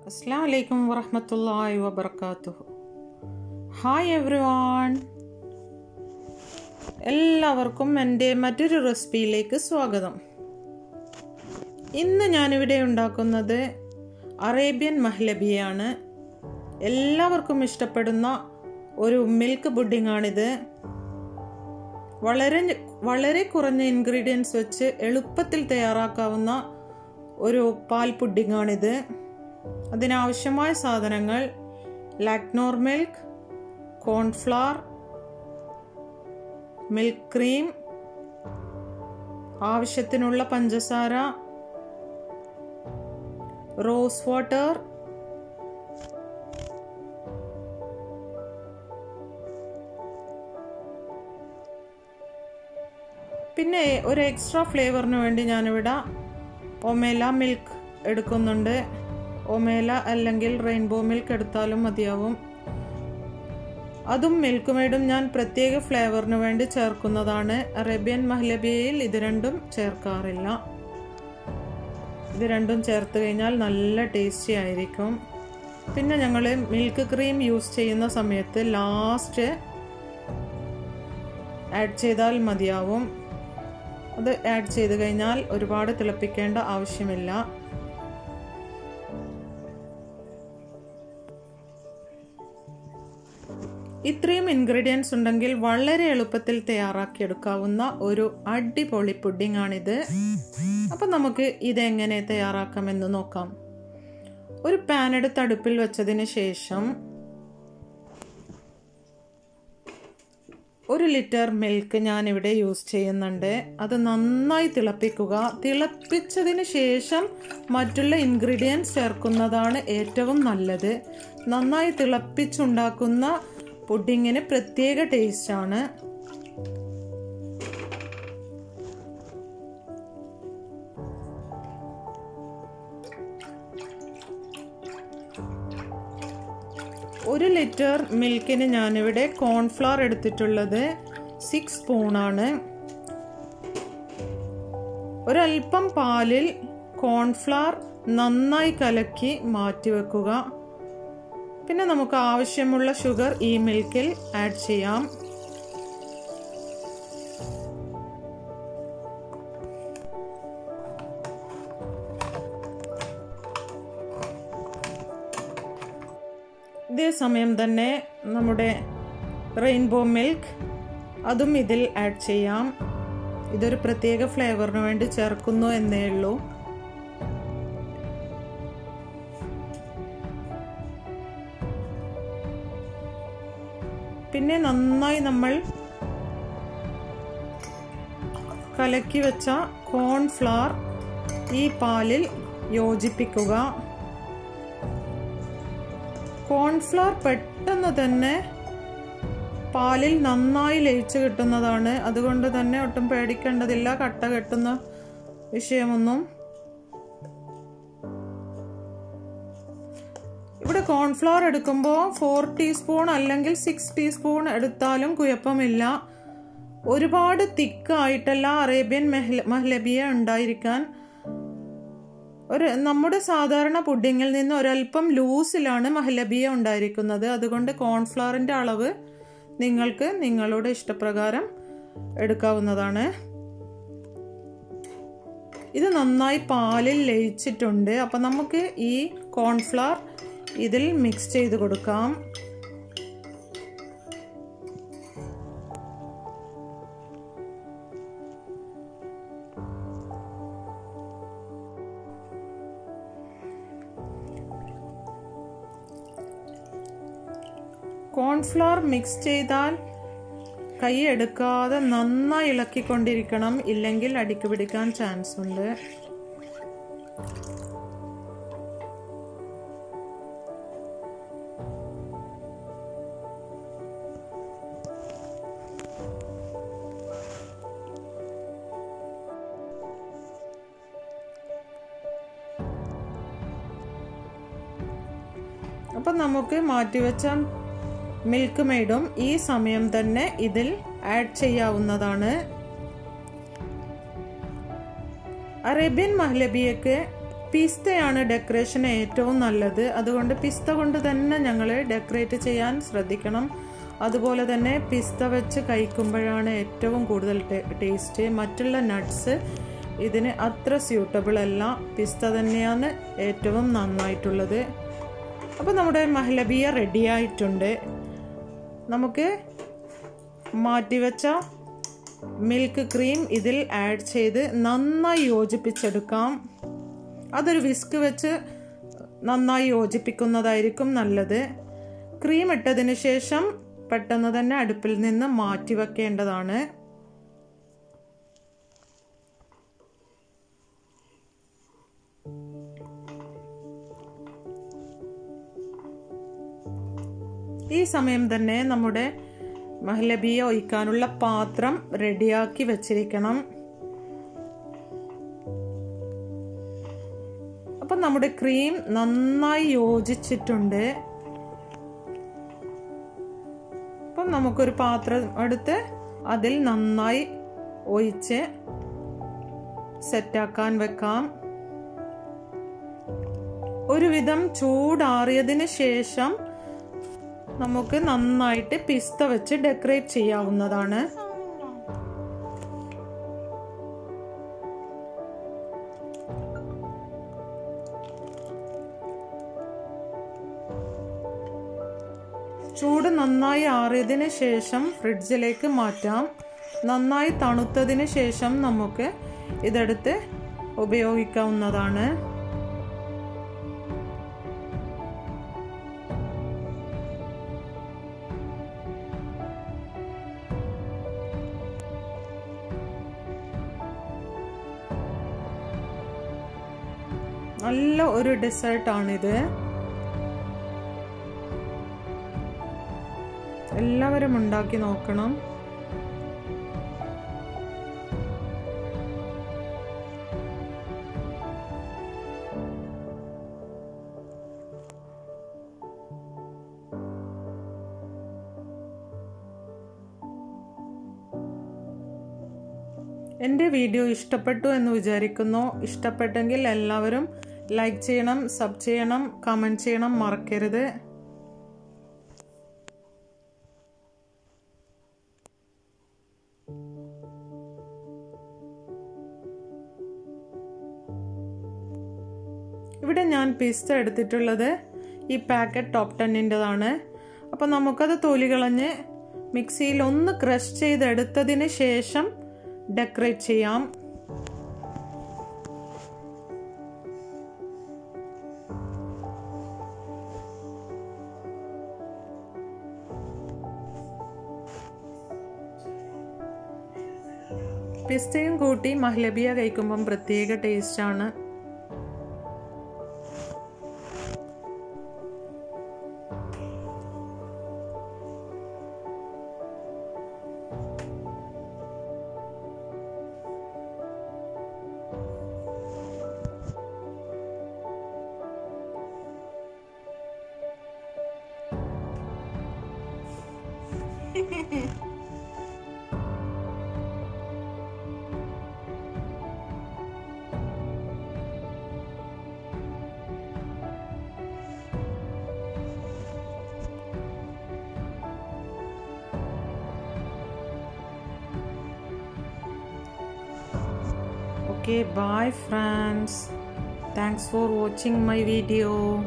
അസ്സാം വലൈക്കും വറഹമത്തല്ലാഹി വബർക്കാത്തുഹു ഹായ് എവ്രി വൺ എല്ലാവർക്കും എൻ്റെ മറ്റൊരു റെസിപ്പിയിലേക്ക് സ്വാഗതം ഇന്ന് ഞാനിവിടെ ഉണ്ടാക്കുന്നത് അറേബ്യൻ മഹ്ലബിയാണ് എല്ലാവർക്കും ഇഷ്ടപ്പെടുന്ന ഒരു മിൽക്ക് പുഡിങ്ങാണിത് വളരെ വളരെ കുറഞ്ഞ ഇൻഗ്രീഡിയൻസ് വെച്ച് എളുപ്പത്തിൽ തയ്യാറാക്കാവുന്ന ഒരു പാൽ പുഡിങ്ങാണിത് അതിനാവശ്യമായ സാധനങ്ങൾ Lacnor milk cornflour milk cream ആവശ്യത്തിനുള്ള പഞ്ചസാര റോസ് വാട്ടർ പിന്നെ ഒരു എക്സ്ട്രാ ഫ്ലേവറിന് വേണ്ടി ഞാനിവിടെ ഒമേല മിൽക്ക് എടുക്കുന്നുണ്ട് ഒമേല അല്ലെങ്കിൽ റെയിൻബോ മിൽക്ക് എടുത്താലും മതിയാവും അതും മിൽക്ക് മെയ്ഡും ഞാൻ പ്രത്യേക ഫ്ലേവറിന് വേണ്ടി ചേർക്കുന്നതാണ് അറേബ്യൻ മഹ്ലബിയയിൽ ഇത് രണ്ടും ചേർക്കാറില്ല ഇത് രണ്ടും ചേർത്ത് കഴിഞ്ഞാൽ നല്ല ടേസ്റ്റി ആയിരിക്കും പിന്നെ ഞങ്ങൾ മിൽക്ക് ക്രീം യൂസ് ചെയ്യുന്ന സമയത്ത് ലാസ്റ്റ് ആഡ് ചെയ്താൽ മതിയാവും അത് ആഡ് ചെയ്ത് കഴിഞ്ഞാൽ ഒരുപാട് തിളപ്പിക്കേണ്ട ആവശ്യമില്ല ഇത്രയും ഇൻഗ്രീഡിയൻസ് ഉണ്ടെങ്കിൽ വളരെ എളുപ്പത്തിൽ തയ്യാറാക്കിയെടുക്കാവുന്ന ഒരു അടിപൊളി പുഡിംഗ് ആണിത് അപ്പം നമുക്ക് ഇതെങ്ങനെ തയ്യാറാക്കാമെന്ന് നോക്കാം ഒരു പാൻ എടുത്ത് അടുപ്പിൽ വെച്ചതിന് ശേഷം ഒരു ലിറ്റർ മിൽക്ക് ഞാനിവിടെ യൂസ് ചെയ്യുന്നുണ്ട് അത് നന്നായി തിളപ്പിക്കുക തിളപ്പിച്ചതിന് ശേഷം മറ്റുള്ള ഇൻഗ്രീഡിയൻസ് ചേർക്കുന്നതാണ് ഏറ്റവും നല്ലത് നന്നായി തിളപ്പിച്ചുണ്ടാക്കുന്ന പുഡിങ്ങിന് പ്രത്യേക ടേസ്റ്റാണ് ഒരു ലിറ്റർ മിൽക്കിന് ഞാനിവിടെ കോൺഫ്ലവർ എടുത്തിട്ടുള്ളത് സിക്സ് സ്പൂണാണ് ഒരൽപ്പം പാലിൽ കോൺഫ്ലവർ നന്നായി കലക്കി മാറ്റി വെക്കുക പിന്നെ നമുക്ക് ആവശ്യമുള്ള ഷുഗർ ഈ മിൽക്കിൽ ആഡ് ചെയ്യാം ഇതേ സമയം തന്നെ നമ്മുടെ റെയിൻബോ മിൽക്ക് അതും ഇതിൽ ആഡ് ചെയ്യാം ഇതൊരു പ്രത്യേക ഫ്ലേവറിന് വേണ്ടി ചേർക്കുന്നു എന്നേ ഉള്ളൂ പിന്നെ നന്നായി നമ്മൾ കലക്കി വെച്ച കോൺഫ്ലവർ ഈ പാലിൽ യോജിപ്പിക്കുക കോൺഫ്ലവർ പെട്ടെന്ന് തന്നെ പാലിൽ നന്നായി ലയിച്ച് കിട്ടുന്നതാണ് അതുകൊണ്ട് തന്നെ ഒട്ടും പേടിക്കേണ്ടതില്ല കട്ട കെട്ടുന്ന വിഷയമൊന്നും ഇവിടെ കോൺഫ്ലവർ എടുക്കുമ്പോൾ ഫോർ ടീസ്പൂൺ അല്ലെങ്കിൽ സിക്സ് ടീസ്പൂൺ എടുത്താലും കുഴപ്പമില്ല ഒരുപാട് തിക്കായിട്ടല്ല അറേബ്യൻ മെഹ്ല മഹ്ലബിയ ഉണ്ടായിരിക്കാൻ ഒരു നമ്മുടെ സാധാരണ പുഡിങ്ങിൽ നിന്ന് ഒരല്പം ലൂസിലാണ് മഹ്ലബിയ ഉണ്ടായിരിക്കുന്നത് അതുകൊണ്ട് കോൺഫ്ലവറിൻ്റെ അളവ് നിങ്ങൾക്ക് നിങ്ങളുടെ ഇഷ്ടപ്രകാരം എടുക്കാവുന്നതാണ് ഇത് നന്നായി പാലിൽ ലയിച്ചിട്ടുണ്ട് അപ്പം നമുക്ക് ഈ കോൺഫ്ലവർ ഇതിൽ മിക്സ് ചെയ്ത് കൊടുക്കാം കോൺഫ്ലവർ മിക്സ് ചെയ്താൽ കൈ എടുക്കാതെ നന്നായി ഇളക്കിക്കൊണ്ടിരിക്കണം ഇല്ലെങ്കിൽ അടിക്ക് പിടിക്കാൻ ചാൻസ് ഉണ്ട് അപ്പം നമുക്ക് മാറ്റിവെച്ച മിൽക്ക് മെയ്ഡും ഈ സമയം തന്നെ ഇതിൽ ആഡ് ചെയ്യാവുന്നതാണ് അറേബ്യൻ മഹ്ലബിയക്ക് പിസ്തയാണ് ഡെക്കറേഷന് ഏറ്റവും നല്ലത് അതുകൊണ്ട് പിസ്ത കൊണ്ട് തന്നെ ഞങ്ങൾ ഡെക്കറേറ്റ് ചെയ്യാൻ ശ്രദ്ധിക്കണം അതുപോലെ തന്നെ പിസ്ത വെച്ച് കഴിക്കുമ്പോഴാണ് ഏറ്റവും കൂടുതൽ ടേസ്റ്റ് മറ്റുള്ള നട്ട്സ് ഇതിന് അത്ര സ്യൂട്ടബിൾ അല്ല പിസ്ത തന്നെയാണ് ഏറ്റവും നന്നായിട്ടുള്ളത് അപ്പോൾ നമ്മുടെ മഹലബിയ റെഡി ആയിട്ടുണ്ട് നമുക്ക് മാറ്റിവെച്ച മിൽക്ക് ക്രീം ഇതിൽ ആഡ് ചെയ്ത് നന്നായി യോജിപ്പിച്ചെടുക്കാം അതൊരു വിസ്ക് വെച്ച് നന്നായി യോജിപ്പിക്കുന്നതായിരിക്കും നല്ലത് ക്രീം ഇട്ടതിന് ശേഷം പെട്ടെന്ന് തന്നെ അടുപ്പിൽ നിന്ന് മാറ്റി വെക്കേണ്ടതാണ് ഈ സമയം തന്നെ നമ്മുടെ മഹലബിയ ഒഴിക്കാനുള്ള പാത്രം റെഡിയാക്കി വെച്ചിരിക്കണം അപ്പം നമ്മുടെ ക്രീം നന്നായി യോജിച്ചിട്ടുണ്ട് അപ്പം നമുക്കൊരു പാത്രം എടുത്ത് അതിൽ നന്നായി ഒഴിച്ച് സെറ്റാക്കാൻ വെക്കാം ഒരുവിധം ചൂടാറിയതിന് ശേഷം നമുക്ക് നന്നായിട്ട് പിസ്ത വെച്ച് ഡെക്കറേറ്റ് ചെയ്യാവുന്നതാണ് ചൂട് നന്നായി ആറിയതിന് ശേഷം ഫ്രിഡ്ജിലേക്ക് മാറ്റാം നന്നായി തണുത്തതിന് ശേഷം നമുക്ക് ഇതെടുത്ത് ഉപയോഗിക്കാവുന്നതാണ് നല്ല ഒരു ഡെസേർട്ടാണിത് എല്ലാവരും ഉണ്ടാക്കി നോക്കണം എൻ്റെ വീഡിയോ ഇഷ്ടപ്പെട്ടു എന്ന് വിചാരിക്കുന്നു ഇഷ്ടപ്പെട്ടെങ്കിൽ എല്ലാവരും ലൈക്ക് ചെയ്യണം സബ് ചെയ്യണം കമൻറ്റ് ചെയ്യണം മറക്കരുത് ഇവിടെ ഞാൻ പിസ്ത എടുത്തിട്ടുള്ളത് ഈ പാക്കറ്റ് ടോപ്പ് ടെന്നിൻ്റെതാണ് അപ്പോൾ നമുക്കത് തൊലി കളഞ്ഞ് മിക്സിയിൽ ഒന്ന് ക്രഷ് ചെയ്തെടുത്തതിന് ശേഷം ഡെക്കറേറ്റ് ചെയ്യാം പിസ്തയും കൂട്ടി മഹ്ലബിയ കഴിക്കുമ്പം പ്രത്യേക ടേസ്റ്റാണ് Okay, bye friends. Thanks for watching my video.